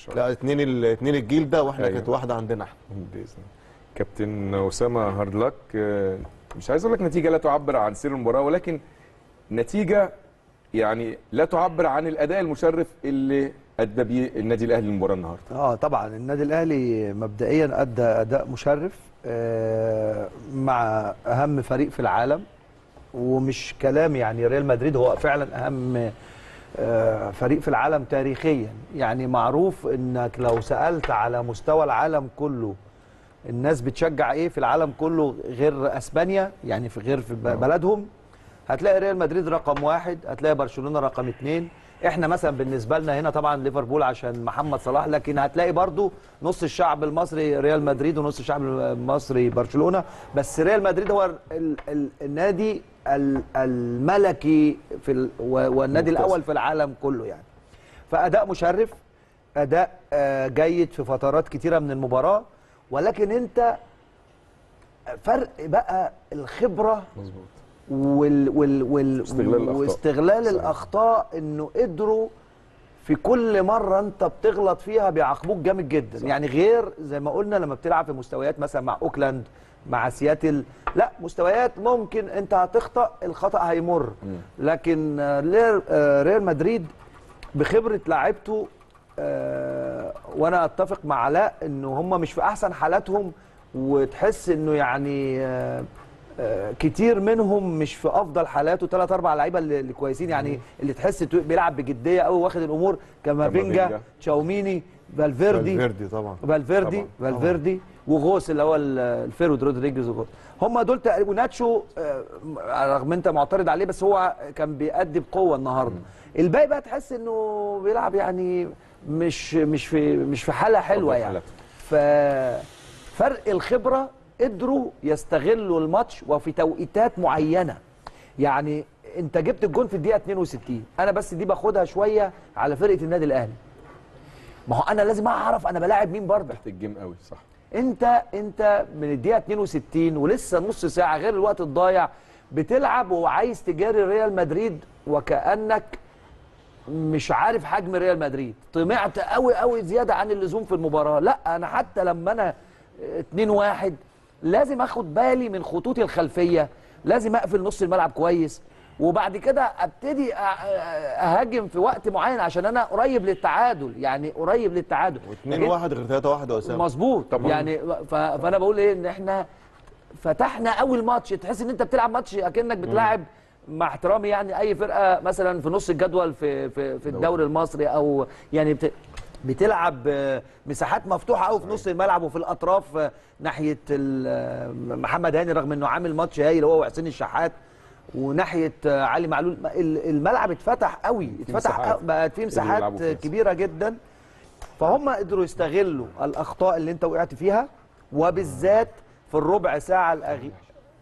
لا اتنين ال- اتنين الجيل ده واحنا أيوة. كانت واحده عندنا احنا باذن الله. كابتن اسامه هاردلك آه، مش عايز اقول لك نتيجه لا تعبر عن سير المباراه ولكن نتيجه يعني لا تعبر عن الاداء المشرف اللي ادى بيه النادي الاهلي المباراه النهارده اه طبعا النادي الاهلي مبدئيا ادى اداء مشرف آه مع اهم فريق في العالم ومش كلام يعني ريال مدريد هو فعلا اهم آه فريق في العالم تاريخيا يعني معروف انك لو سالت على مستوى العالم كله الناس بتشجع ايه في العالم كله غير اسبانيا يعني في غير في ب- بلدهم هتلاقي ريال مدريد رقم واحد هتلاقي برشلونه رقم اتنين احنا مثلا بالنسبه لنا هنا طبعا ليفربول عشان محمد صلاح لكن هتلاقي برضو نص الشعب المصري ريال مدريد ونص الشعب المصري برشلونه بس ريال مدريد هو ال ال النادي ال- الملكي في ال و- والنادي ممتاز. الاول في العالم كله يعني فاداء مشرف اداء آه، جيد في فترات كتيره من المباراه ولكن انت فرق بقى الخبره مظبوط وال وال وال واستغلال الأخطاء. واستغلال صحيح. الاخطاء انه قدروا في كل مره انت بتغلط فيها بيعاقبوك جامد جدا صح. يعني غير زي ما قلنا لما بتلعب في مستويات مثلا مع اوكلاند مع سياتل لا مستويات ممكن انت هتخطا الخطا هيمر لكن آه، لير- آه، ريال مدريد بخبره لاعيبته آه، وانا اتفق مع علاء انه هم مش في احسن حالاتهم وتحس انه يعني آه، آه، كتير منهم مش في افضل حالاته ثلاث اربع لعيبه اللي اللي كويسين يعني اللي تحس تو- بيلعب بجديه قوي واخد الامور كامافينجا كامافينجا. تشاوميني فالفيردي فالفيردي طبعا فالفيردي طبعاً. فالفيردي وغوس اللي هو ال- الفيرود رودريجيز وغوس هم دول تقريبا وناتشو آه، رغم انت معترض عليه بس هو كان بيأدي بقوه النهارده الباقي بقى تحس انه بيلعب يعني مش مش في مش في حاله حلوه أفضل يعني حالاته. ففرق الخبره قدروا يستغلوا الماتش وفي توقيتات معينه يعني انت جبت الجون في الدقيقه 62 انا بس دي باخدها شويه على فرقه النادي الاهلي ما هو انا لازم اعرف انا بلاعب مين برضه تحت الجيم قوي صح انت انت من الدقيقه 62 ولسه نص ساعه غير الوقت الضايع بتلعب وعايز تجاري ريال مدريد وكانك مش عارف حجم ريال مدريد طمعت قوي قوي زياده عن اللزوم في المباراه لا انا حتى لما انا 2 1 لازم اخد بالي من خطوطي الخلفيه لازم اقفل نص الملعب كويس وبعد كده ابتدي أ- أ- اهاجم في وقت معين عشان انا قريب للتعادل يعني قريب للتعادل 2 1 غير 3 1 يا اسامه مظبوط طبعاً. يعني ف... فانا بقول ايه ان احنا فتحنا اول ماتش تحس ان انت بتلعب ماتش اكنك بتلاعب مع احترامي يعني اي فرقه مثلا في نص الجدول في في, في الدوري المصري او يعني بت... بتلعب آه، مساحات مفتوحه قوي في نص الملعب وفي الاطراف آه، ناحيه ال- آه، محمد هاني رغم انه عامل ماتش هايل هو وحسين الشحات وناحيه آه، علي معلول ال- الملعب اتفتح قوي اتفتح مساحات. قوي بقت فيه اللي يلعبوا مساحات فيها. كبيره جدا فهم قدروا يستغلوا الاخطاء اللي انت وقعت فيها وبالذات في الربع ساعه الاخيره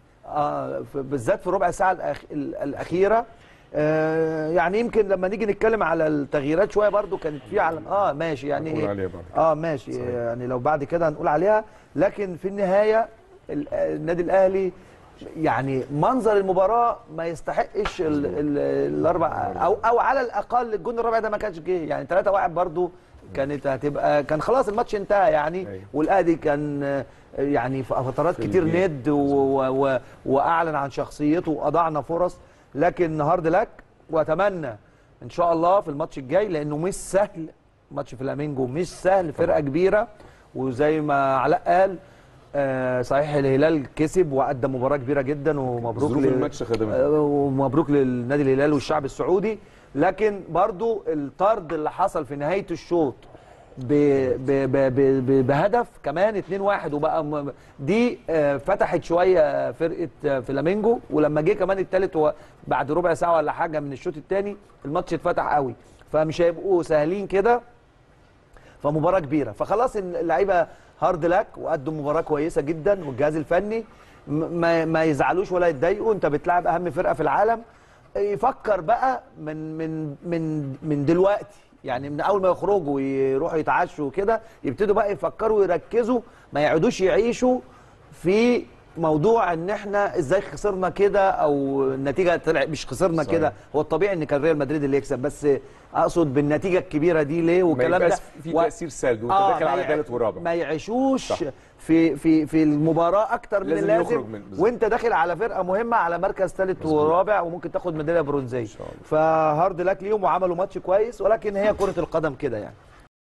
آه في- بالذات في الربع ساعه الأخ... ال- الاخيره آه يعني يمكن لما نيجي نتكلم على التغييرات شويه برضو كانت في على اه ماشي يعني هنقول إيه؟ عليها بعد كده. اه ماشي صحيح. يعني لو بعد كده هنقول عليها لكن في النهايه ال- النادي الاهلي يعني منظر المباراه ما يستحقش ال ال الاربع او او على الاقل الجون الرابع ده ما كانش جه يعني 3 1 برضو كانت هتبقى كان خلاص الماتش انتهى يعني أيوة. والاهلي كان آه، يعني في فترات في كتير الجيم. ند و و و واعلن عن شخصيته واضعنا فرص لكن هارد لك واتمنى ان شاء الله في الماتش الجاي لانه مش سهل ماتش فلامينجو مش سهل فرقه كبيره وزي ما علاء قال آه صحيح الهلال كسب وادى مباراه كبيره جدا ومبروك ظروف لل- الماتش خدمته. آه، ومبروك للنادي الهلال والشعب السعودي لكن برضو الطرد اللي حصل في نهايه الشوط ب ب ب ب ب بهدف كمان 2-1 وبقى م- دي آه، فتحت شويه فرقه آه، فلامينجو ولما جه كمان الثالث بعد ربع ساعه ولا حاجه من الشوط الثاني الماتش اتفتح قوي فمش هيبقوا سهلين كده فمباراه كبيره فخلاص اللعيبه هارد لك وادوا مباراه كويسه جدا والجهاز الفني م- ما, ما يزعلوش ولا يتضايقوا انت بتلعب اهم فرقه في العالم يفكر بقى من من من من دلوقتي يعني من اول ما يخرجوا ويروحوا يتعشوا وكده يبتدوا بقى يفكروا ويركزوا ما يقعدوش يعيشوا في موضوع ان احنا ازاي خسرنا كده او النتيجه طلع مش خسرنا صحيح. كده هو الطبيعي ان كان ريال مدريد اللي يكسب بس اقصد بالنتيجه الكبيره دي ليه ما والكلام يبقاش ده في و- تاثير سلبي وانت آه، داخل ما على يع- ثالث ورابع ما يعيشوش صح. في في في المباراه اكتر من لازم اللازم يخرج من- بالظبط. وانت داخل على فرقه مهمه على مركز ثالث ورابع وممكن تاخد ميداليه برونزيه شاء الله. فهارد لك ليهم وعملوا ماتش كويس ولكن هي كره القدم كده يعني